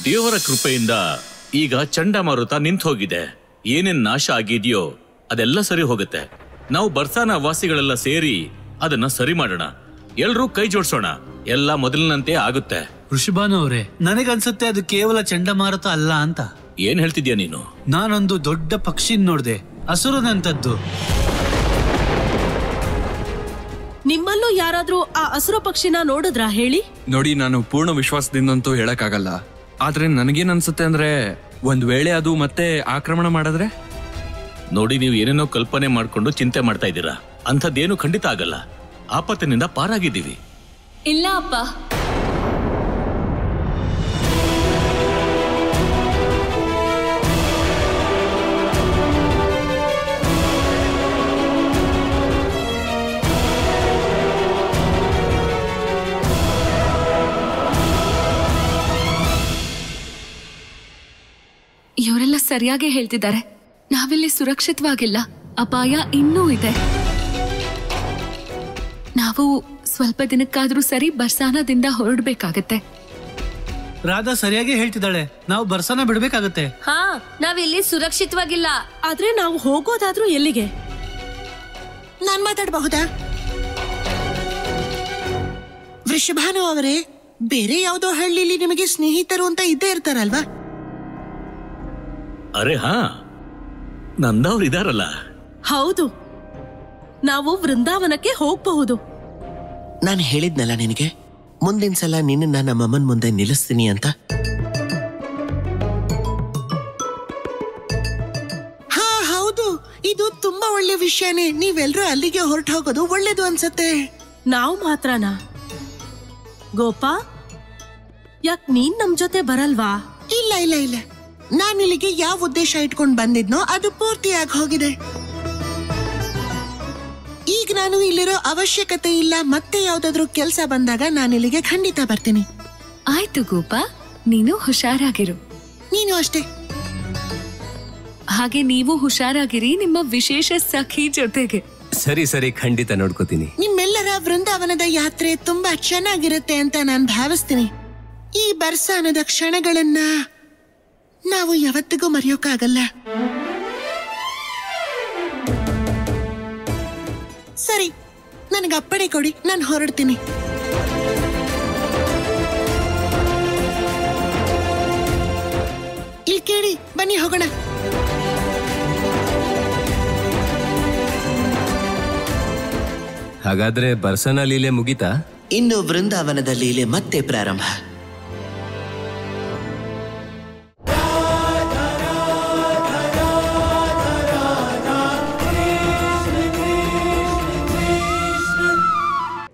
ದೇವರ ಕೃಪೆಯಿಂದ ಈಗ ಚಂಡಮಾರುತ ನಿಂತು ಹೋಗಿದೆ ಏನೇನ್ ನಾಶ ಆಗಿದೆಯೋ ಅದೆಲ್ಲ ಸರಿ ಹೋಗುತ್ತೆ ನಾವು ಬರ್ಸಾನ ವಾಸಿಗಳೆಲ್ಲ ಸೇರಿ ಅದನ್ನ ಸರಿ ಮಾಡೋಣ ಎಲ್ರೂ ಕೈ ಜೋಡ್ಸೋಣ ಎಲ್ಲ ಮೊದಲಿನಂತೆ ಆಗುತ್ತೆ ಋಷಿಭಾನು ಅವರೇ ನನಗನ್ಸುತ್ತೆ ಅದು ಕೇವಲ ಚಂಡಮಾರುತ ಅಲ್ಲ ಅಂತ ಏನ್ ಹೇಳ್ತಿದ್ಯಾ ನೀನು ನಾನೊಂದು ದೊಡ್ಡ ಪಕ್ಷಿನ್ ನೋಡ್ದೆ ಹಸುರನಂತದ್ದು ನಿಮ್ಮಲ್ಲೂ ಯಾರಾದ್ರೂ ಆ ಹಸುರ ಪಕ್ಷಿನ ನೋಡಿದ್ರಾ ಹೇಳಿ ನೋಡಿ ನಾನು ಪೂರ್ಣ ವಿಶ್ವಾಸದಿಂದಂತೂ ಹೇಳಕ್ಕಾಗಲ್ಲ ಆದ್ರೆ ನನಗೇನ್ ಅನ್ಸುತ್ತೆ ಅಂದ್ರೆ ಒಂದ್ ವೇಳೆ ಅದು ಮತ್ತೆ ಆಕ್ರಮಣ ಮಾಡಿದ್ರೆ ನೋಡಿ ನೀವು ಏನೇನೋ ಕಲ್ಪನೆ ಮಾಡ್ಕೊಂಡು ಚಿಂತೆ ಮಾಡ್ತಾ ಇದ್ದೀರಾ ಅಂಥದ್ದೇನು ಖಂಡಿತ ಆಗಲ್ಲ ಆಪತ್ತಿನಿಂದ ಪಾರಾಗಿದ್ದೀವಿ ಇಲ್ಲ ಅಪ್ಪ ಇವರೆಲ್ಲ ಸರಿಯಾಗಿ ಹೇಳ್ತಿದ್ದಾರೆ ನಾವಿಲ್ಲಿ ಸುರಕ್ಷಿತವಾಗಿಲ್ಲ ಅಪಾಯ ಇನ್ನೂ ಇದೆ ನಾವು ಸ್ವಲ್ಪ ದಿನಕ್ಕಾದ್ರೂ ಸರಿ ಬರ್ಸಾನದಿಂದ ಹೊರಡ್ಬೇಕಾಗತ್ತೆ ರಾಧಾ ಸರಿಯಾಗಿ ಹೇಳ್ತಿದ್ದಾಳೆ ನಾವು ಬರ್ಸನ ಬಿಡ್ಬೇಕಾಗತ್ತೆ ಹಾ ನಾವಿಲ್ಲಿ ಸುರಕ್ಷಿತವಾಗಿಲ್ಲ ಆದ್ರೆ ನಾವು ಹೋಗೋದಾದ್ರೂ ಎಲ್ಲಿಗೆ ನಾನ್ ಮಾತಾಡಬಹುದಾ ವೃಷಭಾನು ಅವರೇ ಬೇರೆ ಯಾವುದೋ ಹಳ್ಳಿಲಿ ನಿಮಗೆ ಸ್ನೇಹಿತರು ಅಂತ ಇದ್ದೇ ಇರ್ತಾರಲ್ವಾ ಅರೆ ಹಾ ನಂದವ್ರು ಇದಾರಲ್ಲ ಹೌದು ನಾವು ವೃಂದಾವನಕ್ಕೆ ಹೋಗ್ಬಹುದು ನಾನು ಹೇಳಿದ್ನಲ್ಲ ನಿನಗೆ ಮುಂದಿನ ಸಲ ನಿನ್ನ ನಮ್ಮ ಅಮ್ಮನ ಮುಂದೆ ನಿಲ್ಲಿಸ್ತೀನಿ ಅಂತ ಹಾ ಹೌದು ಇದು ತುಂಬಾ ಒಳ್ಳೆ ವಿಷಯನೇ ನೀವೆಲ್ರೂ ಅಲ್ಲಿಗೆ ಹೊರಟು ಹೋಗೋದು ಒಳ್ಳೇದು ಅನ್ಸತ್ತೆ ನಾವು ಮಾತ್ರನಾ ಗೋಪಾ ಯಾಕ್ ನೀನ್ ನಮ್ ಜೊತೆ ಬರಲ್ವಾ ಇಲ್ಲ ಇಲ್ಲ ಇಲ್ಲ ನಾನು ಇಲ್ಲಿಗೆ ಯಾವ ಉದ್ದೇಶ ಇಟ್ಕೊಂಡು ಬಂದಿದ್ನೋ ಅದು ಪೂರ್ತಿಯಾಗಿ ಹೋಗಿದೆ ಈಗ ನಾನು ಇಲ್ಲಿರೋ ಅವಶ್ಯಕತೆ ಇಲ್ಲ ಮತ್ತೆ ಯಾವ್ದಾದ್ರು ಕೆಲಸ ಬಂದಾಗ ನಾನು ಇಲ್ಲಿಗೆ ಖಂಡಿತ ಬರ್ತೀನಿ ಆಯ್ತು ಗೋಪ ನೀನು ಹುಷಾರಾಗಿರು ನೀನು ಅಷ್ಟೇ ಹಾಗೆ ನೀವು ಹುಷಾರಾಗಿರಿ ನಿಮ್ಮ ವಿಶೇಷ ಸಖಿ ಜೊತೆಗೆ ಸರಿ ಸರಿ ಖಂಡಿತ ನೋಡ್ಕೋತೀನಿ ನಿಮ್ಮೆಲ್ಲರ ವೃಂದಾವನದ ಯಾತ್ರೆ ತುಂಬಾ ಚೆನ್ನಾಗಿರುತ್ತೆ ಅಂತ ನಾನು ಭಾವಿಸ್ತೀನಿ ಈ ಬರ್ಸಾನದ ಕ್ಷಣಗಳನ್ನ ನಾವು ಯಾವತ್ತಿಗೂ ಮರೆಯೋಕ್ಕಾಗಲ್ಲ ಸರಿ ನನಗೆ ಅಪ್ಪಣೆ ಕೊಡಿ ನಾನು ಹೊರಡ್ತೀನಿ ಇಲ್ಲಿ ಕೇಳಿ ಬನ್ನಿ ಹೋಗೋಣ ಹಾಗಾದ್ರೆ ಬರ್ಸನ ಲೀಲೆ ಮುಗಿತಾ ಇನ್ನು ವೃಂದಾವನದ ಲೀಲೆ ಮತ್ತೆ ಪ್ರಾರಂಭ